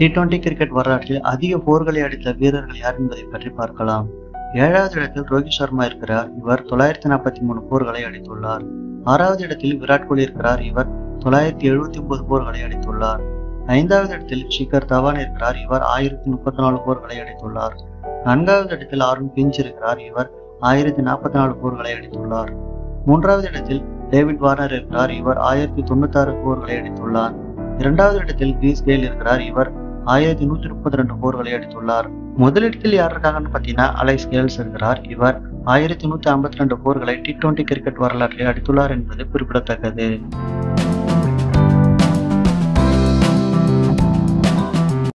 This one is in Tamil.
டி டுவெண்டி கிரிக்கெட் வரலாற்றில் அதிக போர்களை அடித்த வீரர்கள் யார் என்பதை பற்றி பார்க்கலாம் ஏழாவது இடத்தில் ரோஹித் சர்மா இருக்கிறார் இவர் தொள்ளாயிரத்தி நாற்பத்தி மூணு போர்களை அடித்துள்ளார் ஆறாவது இடத்தில் விராட் கோலி இருக்கிறார் இவர் தொள்ளாயிரத்தி எழுபத்தி ஒன்பது போர்களை அடித்துள்ளார் ஐந்தாவது இடத்தில் ஷிகர் தவான் இருக்கிறார் இவர் ஆயிரத்தி முப்பத்தி நாலு போர்களை அடித்துள்ளார் நான்காவது இடத்தில் ஆருண் பிஞ்ச் இருக்கிறார் இவர் ஆயிரத்தி நாற்பத்தி நாலு போர்களை அடித்துள்ளார் மூன்றாவது இடத்தில் டேவிட் வார்னர் இருக்கிறார் இவர் ஆயிரத்தி தொண்ணூத்தி ஆறு போர்களை அடித்துள்ளார் இரண்டாவது இடத்தில் கிரீஸ் கேல் இருக்கிறார் இவர் ஆயிரத்தி நூத்தி முப்பத்தி ரெண்டு போர்களை அடித்துள்ளார் முதலிடத்தில் யார் இருக்காங்கன்னு பார்த்தீங்கன்னா அலைஸ் கேல்ஸ் இருக்கிறார் இவர் ஆயிரத்தி நூத்தி ஐம்பத்தி ரெண்டு போர்களை டி டுவெண்டி கிரிக்கெட் வரலாற்றில் அடித்துள்ளார் என்பது குறிப்பிடத்தக்கது